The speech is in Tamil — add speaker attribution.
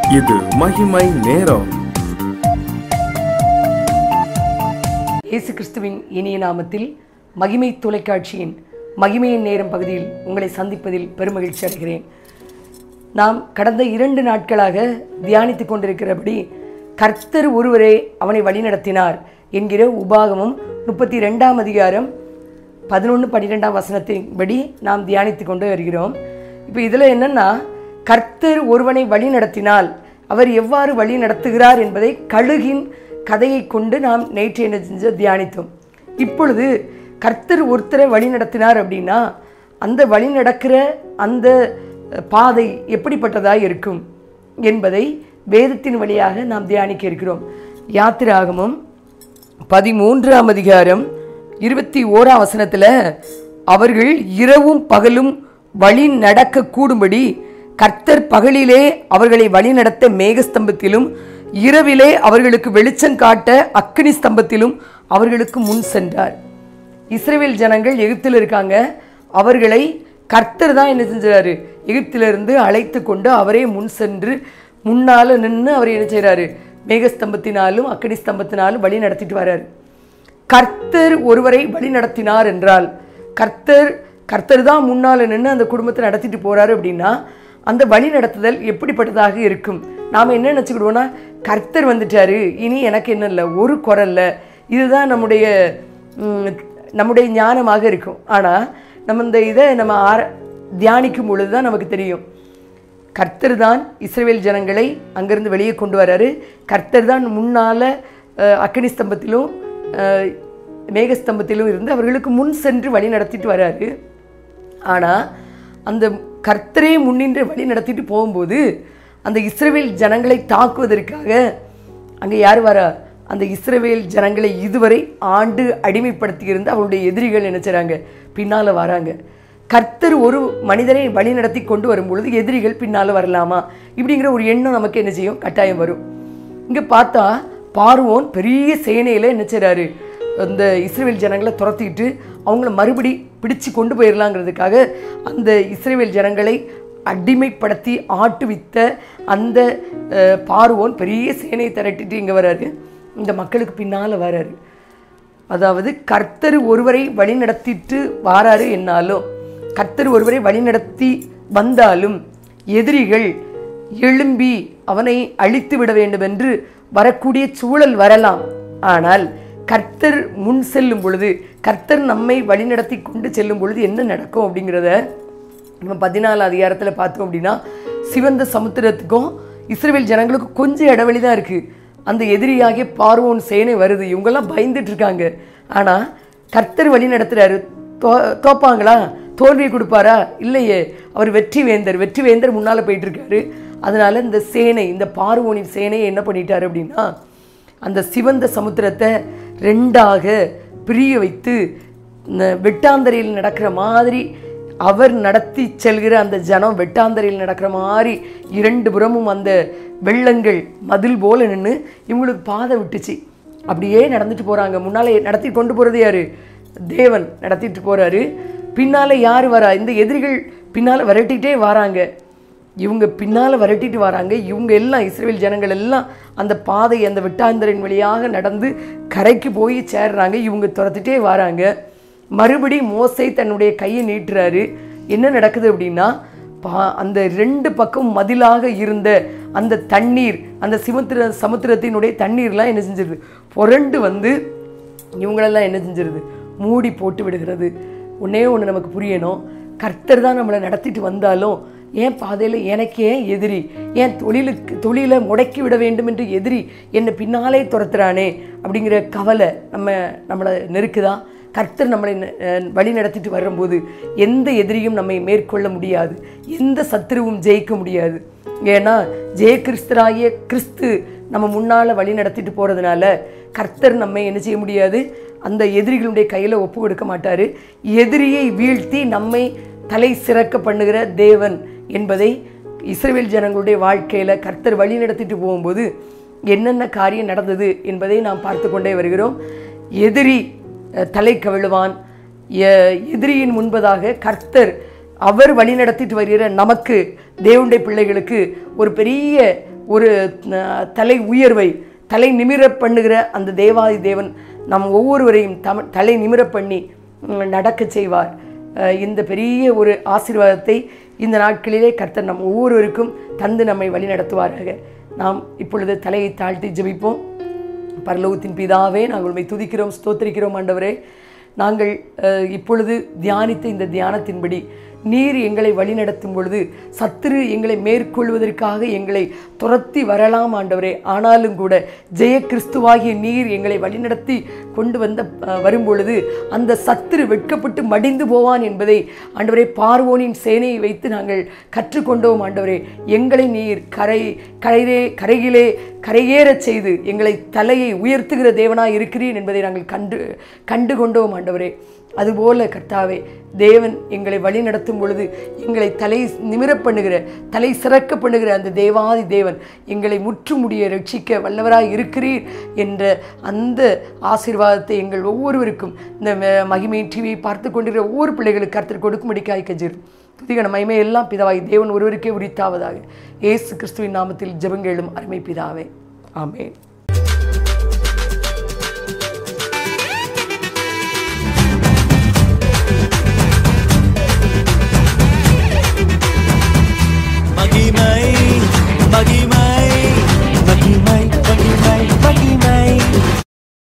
Speaker 1: இது மகிமை நேரம்
Speaker 2: இயேசு கிறிஸ்துவின் இனிய நாமத்தில் மகிமை தொலைக்காட்சியின் மகிமையின் நேரம் பகுதியில் உங்களை சந்திப்பதில் பெருமகிழ்ச்சி அடைகிறேன் நாம் கடந்த இரண்டு நாட்களாக தியானித்துக் கொண்டிருக்கிறபடி கர்த்தர் ஒருவரே அவனை வழிநடத்தினார் என்கிற உபாகமும் முப்பத்தி ரெண்டாம் அதிகாரம் பதினொன்று பன்னிரெண்டாம் வசனத்தின்படி நாம் தியானித்து கொண்டு வருகிறோம் இப்போ இதில் என்னன்னா கர்த்தர் ஒருவனை வழி நடத்தினால் அவர் எவ்வாறு வழி நடத்துகிறார் என்பதை கழுகின் கதையை கொண்டு நாம் நேற்று என்ன செஞ்ச தியானித்தோம் இப்பொழுது கர்த்தர் ஒருத்தரை வழி நடத்தினார் அப்படின்னா அந்த வழி நடக்கிற அந்த பாதை எப்படிப்பட்டதாக இருக்கும் என்பதை வேதத்தின் வழியாக நாம் தியானிக்க இருக்கிறோம் யாத்திராகமும் பதிமூன்றாம் அதிகாரம் இருபத்தி ஓராம் வசனத்தில் அவர்கள் இரவும் பகலும் வழி நடக்க கூடும்படி கர்த்தர் பகலிலே அவர்களை வழிநடத்த மேகஸ்தம்பத்திலும் இரவிலே அவர்களுக்கு வெளிச்சம் காட்ட அக்கினி ஸ்தம்பத்திலும் அவர்களுக்கு முன் சென்றார் இஸ்ரேல் ஜனங்கள் எகிப்தில் இருக்காங்க அவர்களை கர்த்தர் தான் என்ன செஞ்சாரு எகிப்திலிருந்து அழைத்து கொண்டு அவரே முன் சென்று முன்னால் நின்று அவர் என்ன செய்கிறாரு மேகஸ்தம்பத்தினாலும் அக்கினி ஸ்தம்பத்தினாலும் வழி நடத்திட்டு வர்றாரு கர்த்தர் ஒருவரை வழி நடத்தினார் என்றால் கர்த்தர் கர்த்தர் தான் முன்னால் நின்று அந்த குடும்பத்தை நடத்திட்டு போறாரு அப்படின்னா அந்த வழி நடத்துதல் எப்படிப்பட்டதாக இருக்கும் நாம் என்ன நினச்சிக்கிடுவோம்னா கர்த்தர் வந்துட்டாரு இனி எனக்கு என்ன இல்லை ஒரு குரல்ல இதுதான் நம்முடைய ம், நம்முடைய ஞானமாக இருக்கும் ஆனால் நம்ம இந்த இதை நம்ம ஆர தியானிக்கும் பொழுது தான் நமக்கு தெரியும் கர்த்தர் தான் இஸ்ரவேல் ஜனங்களை அங்கிருந்து வெளியே கொண்டு வராரு கர்த்தர் தான் முன்னால் அக்கினி ஸ்தம்பத்திலும் அஹ், மேகஸ்தம்பத்திலும் இருந்து அவர்களுக்கு முன் சென்று வழி நடத்திட்டு வராரு ஆனால் அந்த கர்த்தரே முன்னின்று வழி நடத்திட்டு போகும்போது அந்த இஸ்ரவேல் ஜனங்களை தாக்குவதற்காக அங்கே யார் வரா அந்த இஸ்ரவேல் ஜனங்களை இதுவரை ஆண்டு அடிமைப்படுத்தியிருந்த அவருடைய எதிரிகள் என்ன செய்றாங்க பின்னால் வராங்க கர்த்தர் ஒரு மனிதனை வழி நடத்தி கொண்டு வரும்பொழுது எதிரிகள் பின்னால் வரலாமா இப்படிங்கிற ஒரு எண்ணம் நமக்கு என்ன செய்யும் கட்டாயம் வரும் இங்கே பார்த்தா பார்வோன் பெரிய சேனையில் என்ன செய்றாரு அந்த இஸ்ரேல் ஜனங்களை துரத்திட்டு அவங்கள மறுபடி பிடிச்சு கொண்டு போயிடலாங்கிறதுக்காக அந்த இஸ்ரேல் ஜனங்களை அடிமைப்படுத்தி ஆட்டுவித்த அந்த அஹ், பார்வோன் பெரிய சேனையை திரட்டிட்டு இங்கே வராரு இந்த மக்களுக்கு பின்னால் வராரு அதாவது கர்த்தர் ஒருவரை வழி நடத்திட்டு வாராரு என்னாலும் கர்த்தர் ஒருவரை வழி நடத்தி வந்தாலும் எதிரிகள் எழும்பி அவனை அழித்து விட வேண்டும் என்று வரக்கூடிய சூழல் வரலாம் ஆனால் கர்த்தர் முன் செல்லும் பொழுது கர்த்தர் நம்மை வழிநடத்தி கொண்டு செல்லும் பொழுது என்ன நடக்கும் அப்படிங்கிறத நம்ம பதினாலு அதிகாரத்தில் பார்த்தோம் அப்படின்னா சிவந்த சமுத்திரத்துக்கும் இஸ்ரேல் ஜனங்களுக்கும் கொஞ்சம் இடைவெளி தான் இருக்குது அந்த எதிரியாகிய பார்வோன் சேனை வருது இவங்கெல்லாம் பயந்துட்டு இருக்காங்க ஆனால் கர்த்தர் வழி நடத்துறாரு தோ தோப்பாங்களா தோல்வியை கொடுப்பாரா இல்லையே அவர் வெற்றி வேந்தர் வெற்றி வேந்தர் முன்னால் போயிட்டு இருக்காரு அதனால இந்த சேனை இந்த பார்வோனின் சேனையை என்ன பண்ணிட்டாரு அப்படின்னா அந்த சிவந்த சமுத்திரத்தை ரெண்டாக பிரிய வைத்து இந்த வெட்டாந்தரையில் நடக்கிற மாதிரி அவர் நடத்தி செல்கிற அந்த ஜனம் வெட்டாந்தரையில் நடக்கிற மாதிரி இரண்டு புறமும் அந்த வெள்ளங்கள் மதில் போல நின்று இவங்களுக்கு பாதை விட்டுச்சு அப்படியே நடந்துட்டு போகிறாங்க முன்னாலே நடத்தி கொண்டு போகிறது யாரு தேவன் நடத்திட்டு போகிறாரு பின்னால் யார் வரா இந்த எதிரிகள் பின்னால் விரட்டிகிட்டே வராங்க இவங்க பின்னால் விரட்டிட்டு வராங்க இவங்க எல்லாம் இஸ்ரேல் ஜனங்கள் எல்லாம் அந்த பாதை அந்த வெட்டாந்தரின் வழியாக நடந்து கரைக்கு போய் சேர்றாங்க இவங்க துரத்திட்டே வராங்க மறுபடி மோசை தன்னுடைய கையை நீட்டுறாரு என்ன நடக்குது அப்படின்னா பா அந்த ரெண்டு பக்கம் மதிலாக இருந்த அந்த தண்ணீர் அந்த சிமுத்திர சமுத்திரத்தினுடைய தண்ணீர்லாம் என்ன செஞ்சிருது புரண்டு வந்து இவங்களெல்லாம் என்ன செஞ்சிருது மூடி போட்டு விடுகிறது ஒன்றே ஒன்று நமக்கு புரியணும் கர்த்தர் தான் நம்மளை நடத்திட்டு வந்தாலும் ஏன் பாதையில் எனக்கு ஏன் எதிரி ஏன் தொழிலுக்கு தொழிலை முடக்கி விட வேண்டும் என்று எதிரி என்னை பின்னாலே துரத்துறானே அப்படிங்கிற கவலை நம்ம நம்மளை நெருக்குதா கர்த்தர் நம்மளை ந- அஹ் வழி நடத்திட்டு வரும்போது எந்த எதிரியும் நம்மை மேற்கொள்ள முடியாது எந்த சத்துருவும் ஜெயிக்க முடியாது ஏன்னா ஜெய கிறிஸ்தராகிய கிறிஸ்து நம்ம முன்னால் வழி நடத்திட்டு போகிறதுனால கர்த்தர் நம்மை என்ன செய்ய முடியாது அந்த எதிரிகளுடைய கையில் ஒப்பு கொடுக்க மாட்டார் எதிரியை வீழ்த்தி நம்மை தலை சிறக்க பண்ணுகிற தேவன் என்பதை இஸ்ரவேல் ஜனங்களுடைய வாழ்க்கையில் கர்த்தர் வழி நடத்திட்டு போகும்போது என்னென்ன காரியம் நடந்தது என்பதை நாம் பார்த்து கொண்டே வருகிறோம் எதிரி அஹ், தலை கவிழுவான் எ- எதிரியின் முன்பதாக கர்த்தர் அவர் வழி நடத்திட்டு வருகிற நமக்கு தேவனுடைய பிள்ளைகளுக்கு ஒரு பெரிய ஒரு அஹ், தலை உயர்வை தலை நிமிர பண்ணுகிற அந்த தேவாதி தேவன் நம் ஒவ்வொருவரையும் தம தலை நிமிர பண்ணி உம், நடக்கச் செய்வார் அஹ், இந்த பெரிய ஒரு ஆசீர்வாதத்தை இந்த நாட்களிலே கர்த்தர் நம் ஒவ்வொருவருக்கும் தந்து நம்மை வழிநடத்துவாராக நாம் இப்பொழுது தலையை தாழ்த்தி ஜெபிப்போம் பரலோகத்தின் பிதாவே நாங்கள் உண்மை துதிக்கிறோம் ஸ்தோத்திரிக்கிறோம் ஆண்டவரே நாங்கள் அஹ், இப்பொழுது தியானித்த இந்த தியானத்தின்படி நீர் எங்களை வழிநடத்தும் பொழுது சத்துரு எங்களை மேற்கொள்வதற்காக எங்களை துரத்தி வரலாம் ஆண்டவரே ஆனாலும் கூட ஜெய கிறிஸ்துவாகிய நீர் எங்களை வழிநடத்தி கொண்டு வந்த அஹ், வரும்பொழுது அந்த சத்துரு வெட்கப்பட்டு மடிந்து போவான் என்பதை ஆண்டவரே பார்வோனின் சேனையை வைத்து நாங்கள் கற்றுக்கொண்டோம் ஆண்டவரே எங்களை நீர் கரை கரையிலே கரையிலே கரையேறச் செய்து எங்களை தலையை உயர்த்துகிற தேவனாய் இருக்கிறீர் என்பதை நாங்கள் கண்டு கண்டு கொண்டோம் ஆண்டவரே அதுபோல கர்த்தாவே தேவன் எங்களை வழி நடத்தும் பொழுது எங்களை தலை நிமிரப் பண்ணுகிற தலை சிறக்க பண்ணுகிற அந்த தேவாதி தேவன் எங்களை முற்றுமுடிய ரட்சிக்க வல்லவராய் இருக்கிறீர் என்ற அந்த ஆசீர்வாதத்தை எங்கள் ஒவ்வொருவருக்கும் இந்த ம- மகிமை டிவியை பார்த்து கொண்டிருக்கிற ஒவ்வொரு பிள்ளைகளுக்கு கர்த்தர் கொடுக்கும்படிக்காய் கஜிர் துதிகன மகிமை எல்லாம் பிதாவாய் தேவன் ஒருவருக்கே உரித்தாவதாக இயேசு கிறிஸ்துவின் நாமத்தில் ஜெபங்களும் அருமை பிதாவே ஆமென்